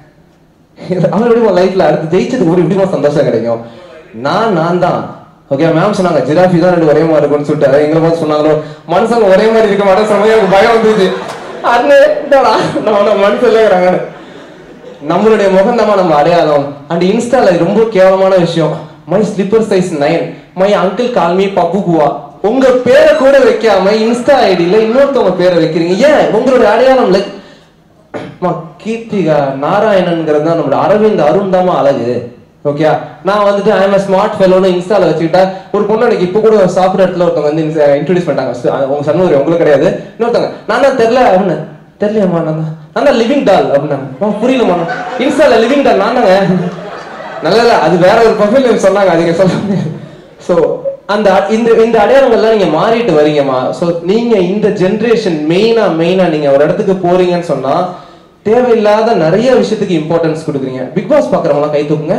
அவன் எப்படி லைஃப்ல அடுத்து ஜெயிச்சதுக்கு ஒரு இப்படிமா சந்தோஷம் கிடைக்கும் நான் நான் தான் ஓகே மேம் சொன்னாங்க ஜிராஃபி தான் ரெண்டு ஒரே மாதிரி இருக்கும்னு சொல்லிட்டு அதை எங்களை பார்த்து சொன்னாங்களோ மனுஷங்க ஒரே மாதிரி இருக்க மாட்டேன் சொன்னது எனக்கு பயம் வந்துச்சு அது என்னடா நம்ம மனுஷன் இல்லைங்கிறாங்க நம்மளுடைய முகம் நம்ம அடையாளம் அண்ட் இன்ஸ்டால ரொம்ப கேவலமான விஷயம் my slipper size nine my uncle call me பப்புகுவா உங்க பேரை கூட வைக்காம இன்ஸ்டா ஐடியில இன்னொருத்தவங்க பேரை வைக்கிறீங்க ஏன் உங்களுடைய அடையாளம் லைக் அம்மா, கீர்த்திகா நாராயணன்ங்கிறது தான் நம்மளோட அரவிந்த் அருண் தாமா அழகு ஓகே நான் வந்துட்டு ஐம் ஸ்மார்ட் ஃபெலோன்னு இன்ஸ்டால வச்சுக்கிட்டா ஒரு பொண்ணு எனக்கு இப்போ கூட சாப்பிட்ற இடத்துல ஒருத்தவங்க வந்து இன்ட்ரடியூஸ் பண்ணிட்டாங்க ச- உங்க சண்முகர் உங்களுக்கு கிடையாது இன்னொருத்தவங்க நான் தான் தெரியல அப்படின்னு தெரியலையம்மா நான் தான் நான் தான் லிவிங் டால் அப்படின்னாங்க அம்மா, புரியலம்மா நான் இன்ஸ்டால லிவிங் டால் நான் தாங்க நல்ல இல்ல அது வேற ஒரு ப்ரொஃபைல் நேம் சொன்னாங்க அது நீங்க சொல்லுங்க ஸோ அந்த அ- இந்த இந்த அடையாளங்கள்லாம் நீங்க மாறிட்டு வரீங்கம்மா ஸோ நீங்க இந்த ஜென்ரேஷன் மெயினா மெயினா நீங்க ஒரு இடத்துக்கு போறீங்கன்னு சொன்னா தேவையில்லாத நிறைய விஷயத்துக்கு இம்பார்ட்டன்ஸ் கொடுக்குறீங்க பிக் பாஸ் பாக்குறவங்களாம் கை தூக்குங்க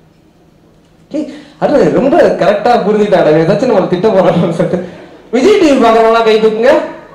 ஏய், அது ரொம்ப கரெக்டா புரிஞ்சுட்டாங்க ஏதாச்சும் நம்ம திட்ட போறோம்னு சொல்லிட்டு விஜய் டிவி பாக்குறவங்களாம் கை தூக்குங்க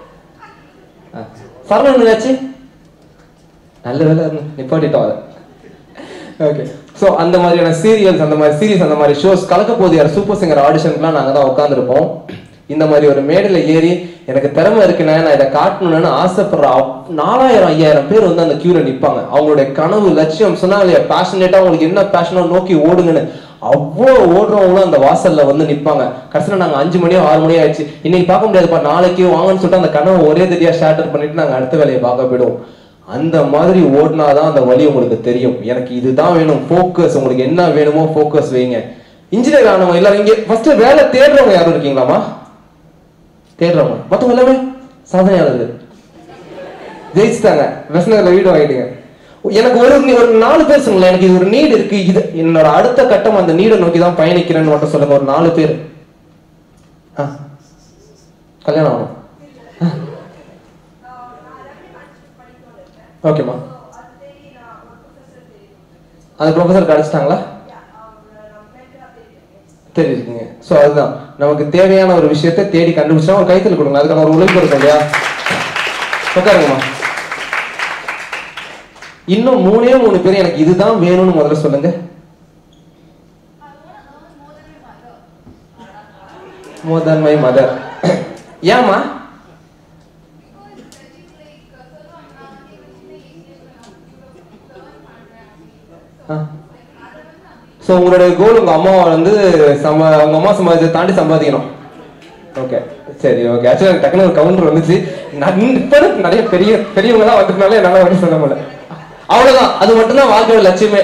ஆ, சரவணன் ஏதாச்சு நல்ல வேலை நிப்பாட்டிட்டோம் அதை ஓகே ஸோ அந்த மாதிரியான சீரியல்ஸ் அந்த மாதிரி சீரிஸ் அந்த மாதிரி ஷோஸ் கலக்க போது யார் சூப்பர் சிங்கர் ஆடிஷனுக்குலாம் நாங்கள் தான் உட்காந்துருப்போம் இந்த மாதிரி ஒரு மேடையில் ஏறி எனக்கு திறமை இருக்குண்ணே நான் இதை காட்டணும்னு ஆசைப்படுற அவ்- நாலாயிரம் ஐயாயிரம் பேர் வந்து அந்த கியூல நிற்பாங்க அவங்களுடைய கனவு லட்சியம் சொன்னாங்க இல்லையா பேஷனேட்டாக அவங்களுக்கு என்ன பேஷனோ நோக்கி ஓடுங்கன்னு அவ்வளோ ஓடுறவங்களும் அந்த வாசல்ல வந்து நிற்பாங்க கடைசியில் நாங்கள் அஞ்சு மணியோ ஆறு மணியோ ஆயிடுச்சு இன்னைக்கு பார்க்க முடியாதுப்பா நாளைக்கு வாங்கன்னு சொல்லிட்டு அந்த கனவை ஒரே தடியா ஷேட்டர் பண்ணிட்டு நாங்கள் அடுத்த வேலையை பார்க்க போயிடுவோம் அந்த மாதிரி ஓடினாதான் அந்த வழி உங்களுக்கு தெரியும் எனக்கு இதுதான் வேணும் ஃபோக்கஸ் உங்களுக்கு என்ன வேணுமோ ஃபோக்கஸ் வைங்க இன்ஜினியர் ஆனவங்க எல்லாரும் இங்க ஃபர்ஸ்ட் வேலை தேடுறவங்க யாரும் இருக்கீங்களாமா தேடுறவங்க மொத்தம் எல்லாமே சாதனையாளர்கள் ஜெயிச்சுட்டாங்க வெஸ்னர்ல வீடு வாங்கிட்டீங்க எனக்கு ஒரு ஒரு நாலு பேர் சொல்லுங்களேன் எனக்கு இது ஒரு நீடு இருக்கு இது என்னோட அடுத்த கட்டம் அந்த நீடை நோக்கி தான் பயணிக்கிறேன்னு மட்டும் சொல்லுங்க ஒரு நாலு பேர் ஆ. கல்யாணம் ஆகணும் ஓகேம்மா அந்த ப்ரொஃபஸர் கிடைச்சிட்டாங்களா தெரிஞ்சுக்கங்க ஸோ அதுதான் நமக்கு தேவையான ஒரு விஷயத்தை தேடி கண்டுபிடிச்சா ஒரு கைத்தல் கொடுங்க அதுக்கான ஒரு உழைப்பு இருக்கும் இல்லையா உட்காருங்கம்மா இன்னும் மூணே மூணு பேர் எனக்கு இதுதான் வேணும்னு முதல்ல சொல்லுங்க முதன்மை மதர் ஏம்மா ஸோ உங்களுடைய கோல் உங்க அம்மா வந்து சம்ப உங்க அம்மா சம்பாதிச்சதை தாண்டி சம்பாதிக்கணும் ஓகே சரி ஓகே ஆக்சுவலாக டக்குனு ஒரு கவுண்டர் வந்துச்சு நான் இப்போ நிறைய பெரிய பெரியவங்கலாம் வந்துட்டனால என்னால் வந்து சொல்ல முடியல அவ்வளோதான் அது மட்டும்தான் வாழ்க்கையோட லட்சியமே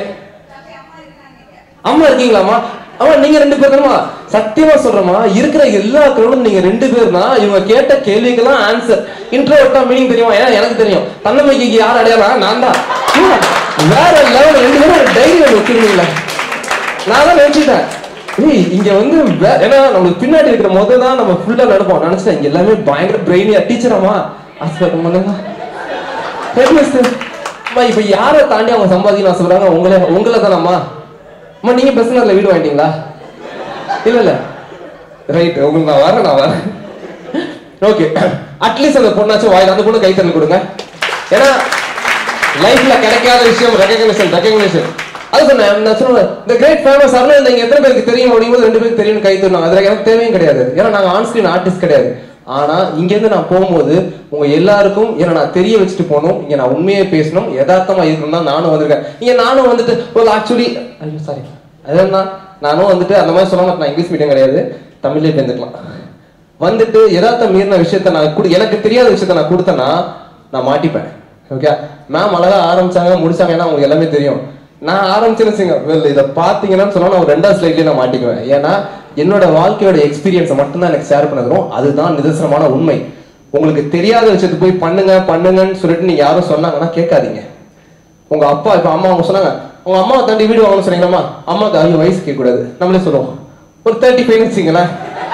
அம்மா இருக்கீங்களாம்மா அம்மா நீங்க ரெண்டு பேர் தானமா சத்தியமா சொல்றேம்மா இருக்கிற எல்லா க்ரௌடும் நீங்க ரெண்டு பேர் தான் இவங்க கேட்ட கேள்விக்கெல்லாம் ஆன்சர் இன்ட்ரோட்டா மீனிங் தெரியுமா ஏன்னா எனக்கு தெரியும் தன்னம்பிக்கைக்கு யார் அடையாளம் நான் தான் ஏன், வேற லெவல் ரெண்டு பேரும் ஒரு டைரி ஒன்று வச்சிருந்தீங்களே நான் தான் நினைச்சிட்டேன் ஏய் இங்க வந்து வே- ஏன்னா நம்மளுக்கு பின்னாடி இருக்கிற முத தான் நம்ம ஃபுல்லா நடப்போம் நினைச்சிட்டேன் இங்க எல்லாமே பயங்கர பிரெயினியா டீச்சராமா ஆஸ்பத்திரம் பண்ணுங்க ஹெட்மிஸ்டர் அம்மா இப்ப யாரை தாண்டி அவங்க சம்பாதிக்கணும் சொல்றாங்க உங்களே உங்களை தானம்மா அம்மா நீங்க பெஸ்னர்ல வீடு வாங்கிட்டீங்களா இல்ல இல்ல ரைட் உங்களுக்கு நான் வரேன் நான் வரேன் ஓகே அட்லீஸ்ட் அந்த பொண்ணாச்சும் வாயில் அந்த பொண்ணு கைத்தறி கொடுங்க ஏன்னா லைஃப்ல கிடைக்காத விஷயம் ரெகக்னிஷன் ரெகக்னிஷன் அது சொன்னேன் நான் சொன்னேன் இந்த கிரேட் ஃபேமஸ் அருண் நீங்க எத்தனை பேருக்கு தெரியும் அப்படிங்கும்போது ரெண்டு பேருக்கு தெரியும் கை தரணும் அதுல எனக்கு தேவையும் கிடையாது ஏன்னா நாங்க ஆன் ஸ்கிரீன் ஆர்டிஸ்ட் கிடையாது ஆனா இங்க இருந்து நான் போகும்போது உங்க எல்லாருக்கும் என்ன நான் தெரிய வச்சுட்டு போகணும் இங்க நான் உண்மையை பேசணும் யதார்த்தமா இருக்கணும் தான் நானும் வந்திருக்கேன் இங்க நானும் வந்துட்டு ஒரு ஆக்சுவலி ஐயோ சாரி அதுதான் நானும் வந்துட்டு அந்த மாதிரி சொல்ல மாட்டேன் நான் இங்கிலீஷ் மீடியம் கிடையாது தமிழ்லேயே பேர்ந்துக்கலாம் வந்துட்டு யதார்த்தம் மீறின விஷயத்த நான் கொடு எனக்கு தெரியாத விஷயத்த நான் கொடுத்தேன்னா நான் மாட்டிப்பேன் ஓகே மேம் அழகா ஆரம்பிச்சாங்க முடிச்சாங்க ஏன்னா உங்களுக்கு எல்லாமே தெரியும் நான் ஆரம்பிச்சேன்னு வச்சுங்க well, இதை பார்த்தீங்கன்னு சொன்னா நான் ஒரு ரெண்டாவது ஸ்லைட்லேயே நான் மாட்டிக்குவேன் ஏன்னா என்னோட வாழ்க்கையோட எக்ஸ்பீரியன்ஸை மட்டும்தான் எனக்கு ஷேர் பண்ணதுரும் அதுதான் நிதர்சனமான உண்மை உங்களுக்கு தெரியாத விஷயத்தை போய் பண்ணுங்க பண்ணுங்கன்னு சொல்லிட்டு நீங்க யாரும் சொன்னாங்கன்னா கேட்காதீங்க உங்க அப்பா இப்ப அம்மா அவங்க சொன்னாங்க உங்க அம்மாவை தாண்டி வீடு வாங்கணும்னு சொன்னீங்களாமா அம்மாவுக்கு ஐயோ வயசு கேட்க கூடாது நம்மளே சொல்லுவோம் ஒரு தேர்ட்டி ஃபைவ் வச்சுங்களேன்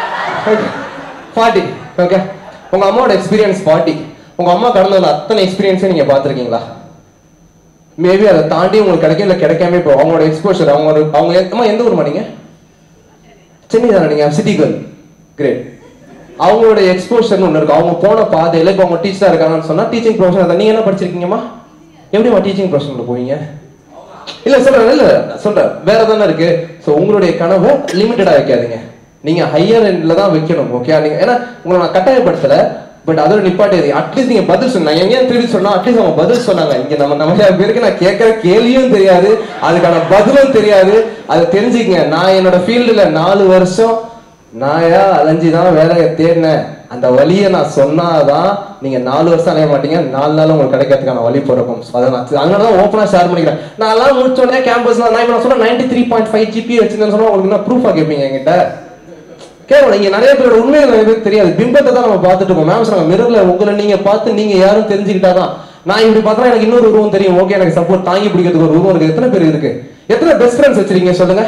ஃபார்ட்டி ஓகே உங்க அம்மாவோட எக்ஸ்பீரியன்ஸ் ஃபார்ட்டி உங்க அம்மா கடந்ததுல அத்தனை எக்ஸ்பீரியன்ஸையும் நீங்க பார்த்துருக்கீங்களா மேபி அதை தாண்டி உங்களுக்கு கிடைக்கும் இல்லை கிடைக்காம இப்போ அவங்களோட எக்ஸ்போஷர் அவங்க ஒரு அவங்க எ- அம்மா எந்த ஊர் நீங்க சென்னை தானே நீங்க சிட்டி கேர்ள் கிரேட் அவங்களோட எக்ஸ்போஷர்னு ஒன்று இருக்கு அவங்க போன பாதையில இப்போ அவங்க டீச்சரா இருக்காங்கன்னு சொன்னா டீச்சிங் ப்ரொஃபஷன் அதை நீங்க என்ன படிச்சிருக்கீங்கம்மா எப்படிம்மா டீச்சிங் ப்ரொஃபஷன்ல போவீங்க இல்ல சொல்றேன் இல்ல சொல்றேன் வேற தானே இருக்கு ஸோ உங்களுடைய கனவை லிமிட்டடா வைக்காதீங்க நீங்க ஹையர் எண்ட்ல தான் வைக்கணும் ஓகே நீங்க ஏன்னா உங்களை நான் கட்டாயப்படுத்தல பட் அதோட நிப்பாட்டி அட்லீஸ்ட் நீங்க பதில் சொன்னாங்க எங்க திருப்பி சொன்னா அட்லீஸ்ட் அவங்க பதில் சொன்னாங்க இங்க நம்ம நம்ம பேருக்கு நான் கேட்கிற கேள்வியும் தெரியாது அதுக்கான பதிலும் தெரியாது அதை தெரிஞ்சுக்கங்க நான் என்னோட ஃபீல்டுல நாலு வருஷம் நாயா அலைஞ்சு தான் வேலையை தேடினேன் அந்த வழியை நான் சொன்னாதான் நீங்க நாலு வருஷம் அலைய மாட்டீங்க நாலு நாள் உங்களுக்கு கிடைக்கிறதுக்கான வழி பிறக்கும் So, அதை நான் அதனால தான் ஓப்பனா ஷேர் பண்ணிக்கிறேன் நான் எல்லாம் முடிச்ச உடனே கேம்பஸ் நான் இப்ப நான் சொன்ன ninety three point five GB வச்சிருந்தேன்னு சொன்னா உங்களுக்கு என்ன ப்ரூஃபா கேட்பீங்க என்கிட்ட கேட்கணும் இங்க நிறைய பேரோட உண்மைகள் நிறைய பேருக்கு தெரியாது பிம்பத்தை தான் நம்ம பார்த்துட்டு இருக்கோம் மேம் சொன்னாங்க மிரர்ல உங்களை நீங்க பார்த்து நீங்க யாரும் தெரிஞ்சுக்கிட்டாதான் நான் இப்படி பார்த்தா எனக்கு இன்னொரு உருவம் தெரியும் ஓகே எனக்கு சப்போர்ட் தாங்கி பிடிக்கிறதுக்கு ஒரு உருவம் இருக்கு எத்தனை பேர் இருக்கு எத்தனை பெஸ்ட் ஃப்ரெண்ட்ஸ் வச்சிருக்கீங்க சொல்லுங்க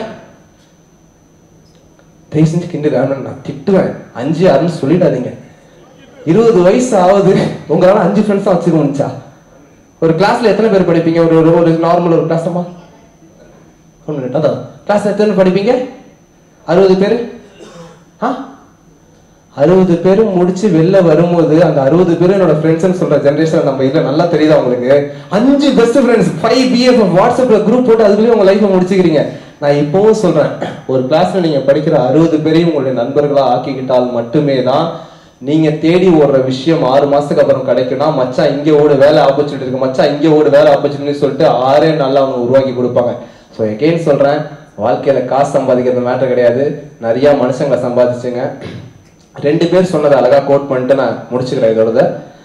தயவு செஞ்சு கிண்டு வேணும் நான் திட்டுவேன் அஞ்சு ஆறுன்னு சொல்லிடாதீங்க இருபது வயசு ஆகுது உங்களால அஞ்சு ஃப்ரெண்ட்ஸ் தான் வச்சுக்க முடிச்சா ஒரு கிளாஸ்ல எத்தனை பேர் படிப்பீங்க ஒரு ஒரு- ஒரு நார்மல் ஒரு கிளாஸ்மா ஒன்று ரெண்டு அதான் கிளாஸ்ல எத்தனை பேர் படிப்பீங்க அறுபது பேர் ஆ அறுபது பேரும் முடிச்சு வெளில வரும்போது அந்த அறுபது பேரும் என்னோட ஃப்ரெண்ட்ஸ்னு சொல்ற ஜென்ரேஷன் நம்ம இதுல நல்லா தெரியுதா உங்களுக்கு அஞ்சு பெஸ்ட் ஃப்ரெண்ட்ஸ் ஃபைவ் பிஎஃப் வாட்ஸ்அப்ல குரூப் போட்டு அதுலயும் உங்க லைஃபை முடிச்சுக்கிறீங்க நான் இப்பவும் சொல்றேன் ஒரு கிளாஸ்ல நீங்க படிக்கிற அறுபது பேரையும் உங்களுடைய நண்பர்களா ஆக்கிக்கிட்டால் மட்டுமே தான் நீங்க தேடி ஓடுற விஷயம் ஆறு மாசத்துக்கு அப்புறம் கிடைக்கும்னா மச்சான் இங்க ஓடு வேலை ஆப்பர்ச்சுனிட்டி இருக்கு மச்சான் இங்க ஓடு வேலை ஆப்பர்ச்சுனிட்டி சொல்லிட்டு ஆறே நாள்ல அவங்க உருவாக்கி கொடுப்பாங்க ஸோ எகெயின் சொல்றேன் வாழ்க்கையில காசு சம்பாதிக்கிறது மேட்டர் கிடையாது நிறைய மனுஷங்களை சம்பாதிச்சுங்க ரெண்டு பேர் சொன்னதை அழகா கோட் பண்ணிட்டு நான் முடிச்சுக்கிறேன் இதோட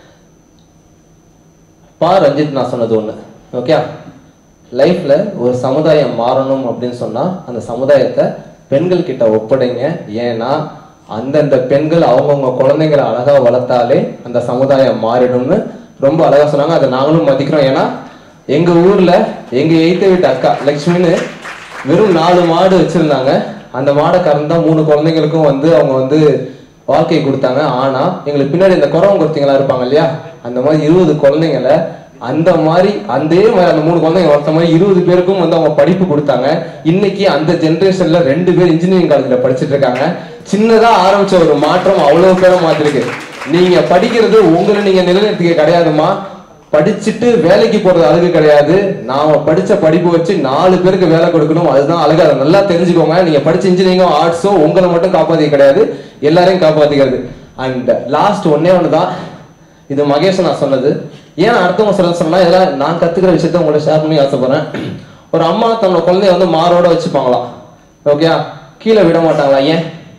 பா ரஞ்சித் நான் சொன்னது ஒண்ணு ஓகே லைஃப்ல ஒரு சமுதாயம் மாறணும் அப்படின்னு சொன்னா அந்த சமுதாயத்தை பெண்கள் கிட்ட ஒப்படைங்க ஏன்னா அந்தந்த பெண்கள் அவங்கவுங்க குழந்தைங்களை அழகா வளர்த்தாலே அந்த சமுதாயம் மாறிடும்னு ரொம்ப அழகா சொன்னாங்க அதை நாங்களும் மதிக்கிறோம் ஏன்னா எங்க ஊர்ல எங்க எய்த்த வீட்டு அக்கா லக்ஷ்மின்னு வெறும் நாலு மாடு வச்சிருந்தாங்க அந்த மாடை கறந்தா மூணு குழந்தைங்களுக்கும் வந்து அவங்க வந்து வாழ்க்கை கொடுத்தாங்க ஆனா எங்களுக்கு பின்னாடி இந்த குறவங்க ஒருத்தங்களா இருப்பாங்க இல்லையா அந்த மாதிரி இருபது குழந்தைங்களை அந்த மாதிரி அதே மாதிரி அந்த மூணு குழந்தைங்க வளர்த்த மாதிரி இருபது பேருக்கும் வந்து அவங்க படிப்பு கொடுத்தாங்க இன்னைக்கு அந்த ஜென்ரேஷன்ல ரெண்டு பேர் இன்ஜினியரிங் காலேஜ்ல படிச்சிட்டு இருக்காங்க சின்னதா ஆரம்பிச்ச ஒரு மாற்றம் அவ்வளவு பேரை மாத்திருக்கு நீங்க படிக்கிறது உங்களை நீங்க நிலைநிறுத்திக்க கிடையாதுமா படிச்சுட்டு வேலைக்கு போறது அதுக்கு கிடையாது நாம படிச்ச படிப்பு வச்சு நாலு பேருக்கு வேலை கொடுக்கணும் அதுதான் அழகா அதை நல்லா தெரிஞ்சுக்கோங்க நீங்க படிச்ச இன்ஜினியரிங்கோ ஆர்ட்ஸோ உங்களை மட்டும் காப்பாத்திக்க கிடையாது எல்லாரையும் காப்பாத்திக்கிறது அண்ட் லாஸ்ட் ஒன்னே ஒண்ணுதான் இது மகேஷ் நான் சொன்னது ஏன் அடுத்தவங்க சொல்ல சொன்னா இதெல்லாம் நான் கத்துக்கிற விஷயத்த உங்களை ஷேர் பண்ணி ஆசைப்படுறேன் ஒரு அம்மா தன்னோட குழந்தைய வந்து மாரோட வச்சுப்பாங்களாம் ஓகே கீழே விட மாட்டாங்களா ஏன்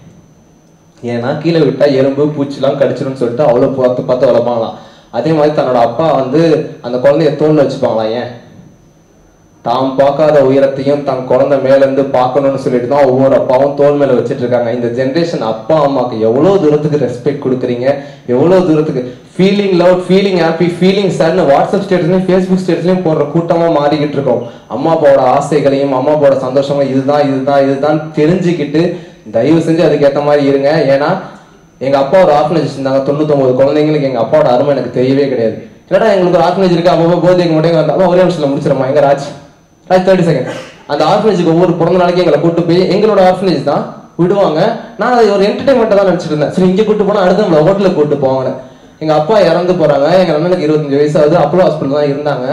ஏன்னா கீழே விட்டா எறும்பு பூச்சிலாம் கடிச்சிரும்னு சொல்லிட்டு அவ்வளோ பார்த்து பார்த்து வளர்ப்பாங்களாம் அதே மாதிரி தன்னோட அப்பா வந்து அந்த குழந்தைய தோல்ல வச்சுப்பாங்களாம் ஏன் தாம் பார்க்காத உயரத்தையும் தன் குழந்தை மேல இருந்து பார்க்கணும்னு சொல்லிட்டு தான் ஒவ்வொரு அப்பாவும் தோல் மேல வச்சிட்டு இருக்காங்க இந்த ஜென்ரேஷன் அப்பா அம்மாக்கு எவ்வளவு தூரத்துக்கு ரெஸ்பெக்ட் கொடுக்குறீங்க எவ்வளவு தூரத்துக்கு feeling love feeling happy feeling சேட்னு வாட்ஸ்அப் ஸ்டேட்டஸ்லையும் ஃபேஸ்புக் ஸ்டேட்டஸ்லையும் போடுற கூட்டமா மாறிக்கிட்டு இருக்கோம் அம்மா அப்பாவோட ஆசைகளையும் அம்மா அப்பாவோட சந்தோஷமும் இதுதான் இதுதான் இதுதான் தெரிஞ்சுக்கிட்டு தயவு செஞ்சு அதுக்கேற்ற மாதிரி இருங்க ஏன்னா எங்க அப்பா ஒரு ஆர்ஃபனேஜ் வச்சிருந்தாங்க தொண்ணூத்தொன்பது குழந்தைங்களுக்கு எங்க அப்பாவோட அருமை எனக்கு தெரியவே கிடையாது என்னடா எங்களுக்கு ஒரு ஆர்ஃபனேஜ் இருக்கு அப்போ போதைக்கு மட்டும் வந்தா ஒரே நிமிஷத்துல முடிச்சிடமா எங்க ராஜ் ராஜ் தேர்ட்டி செகண்ட் அந்த ஆர்ஃபனேஜுக்கு ஒவ்வொரு பிறந்த நாளைக்கு எங்களை கூட்டு போய் எங்களோட ஆர்ஃபனேஜ் தான் விடுவாங்க நான் அதை ஒரு என்டர்டைன்மெண்ட்டாக தான் நினச்சிட்டு இருந்தேன் சரி இங்கே கூட்டு போனால் அடுத்து நம்மளை ஹோட்டலுக்கு கூட்டு போவாங்க எங்க அப்பா இறந்து போறாங்க எங்க அண்ணனுக்கு இருபத்தஞ்சு வயசு ஆகுது அப்போலோ ஹாஸ்பிட்டல் தான் இருந்தாங்க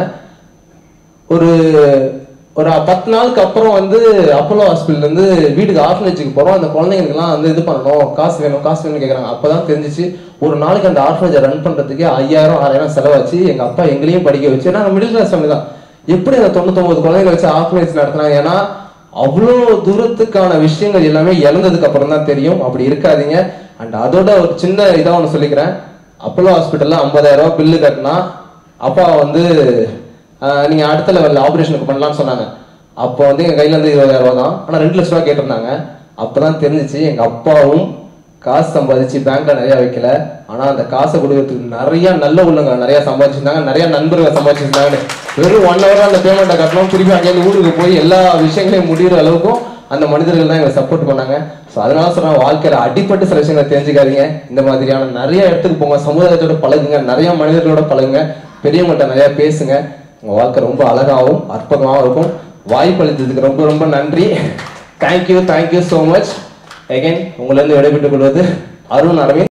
ஒரு ஒரு பத்து நாளுக்கு அப்புறம் வந்து அப்போலோ ஹாஸ்பிட்டல் இருந்து வீட்டுக்கு ஆர்ஃபனேஜுக்கு போறோம் அந்த குழந்தைங்களுக்குலாம் வந்து இது பண்ணணும் காசு வேணும் காசு வேணும்னு கேட்குறாங்க அப்பதான் தெரிஞ்சிச்சு ஒரு நாளைக்கு அந்த ஆர்ஃபனேஜை ரன் பண்றதுக்கு ஐயாயிரம் ஆறாயிரம் செலவாச்சு எங்க அப்பா எங்களையும் படிக்க வச்சு நாங்கள் மிடில் கிளாஸ் ஃபேமிலி தான் எப்படி அந்த தொண்ணூத்தொன்பது குழந்தைங்களை வச்சு ஆர்ஃபனேஜ் நடத்துனாங்க ஏன்னா அவ்வளோ தூரத்துக்கான விஷயங்கள் எல்லாமே இழந்ததுக்கு அப்புறம் தான் தெரியும் அப்படி இருக்காதீங்க அண்ட் அதோட ஒரு சின்ன இதாக ஒன்று சொல்லிக்கிறேன் அப்போலோ ஹாஸ்பிட்டல்ல ஐம்பதாயிரம் ரூபாய் பில்லு கட்டினா அப்பா வந்து ஆஹ், நீங்க அடுத்த லெவலில் ஆப்ரேஷனுக்கு பண்ணலாம்னு சொன்னாங்க அப்போ வந்து எங்க கையில இருந்து இருபதாயிரம் ரூபாய் தான் ஆனா ரெண்டு லட்ச ரூபா கேட்டிருந்தாங்க அப்பதான் தெரிஞ்சிச்சு எங்க அப்பாவும் காசு சம்பாதிச்சு பேங்க்ல நிறைய வைக்கல ஆனா அந்த காசை கொடுக்கறதுக்கு நிறைய நல்ல உள்ளவங்க நிறைய சம்பாதிச்சிருந்தாங்க நிறைய நண்பர்கள் சம்பாதிச்சிருந்தாங்க வெறும் ஒன் ஹவர் அந்த பேமெண்ட்டை கட்டணும் திருப்பி அங்கேயிருந்து ஊருக்கு போய் எல்லா விஷயங்களையும் முடிகிற அளவுக்கும் அந்த மனிதர்கள் தான் எங்களை சப்போர்ட் பண்ணாங்க ஸோ அதனால சொல்றேன் வாழ்க்கையில அடிப்பட்டு சில விஷயங்களை தெரிஞ்சுக்காதீங்க இந்த மாதிரியான நிறைய இடத்துக்கு போங்க சமுதாயத்தோட பழகுங்க நிறைய மனிதர்களோட பழகுங்க பெரியவங்கள்ட்ட நிறைய பேசுங்க உங்க வாழ்க்கை ரொம்ப அழகாகவும் அற்புதமாகவும் இருக்கும் வாய்ப்பு அளித்ததுக்கு ரொம்ப ரொம்ப நன்றி thank you thank you so much again உங்களிருந்து விடைபெற்றுக் கொள்வது அருண் அரவிந்த்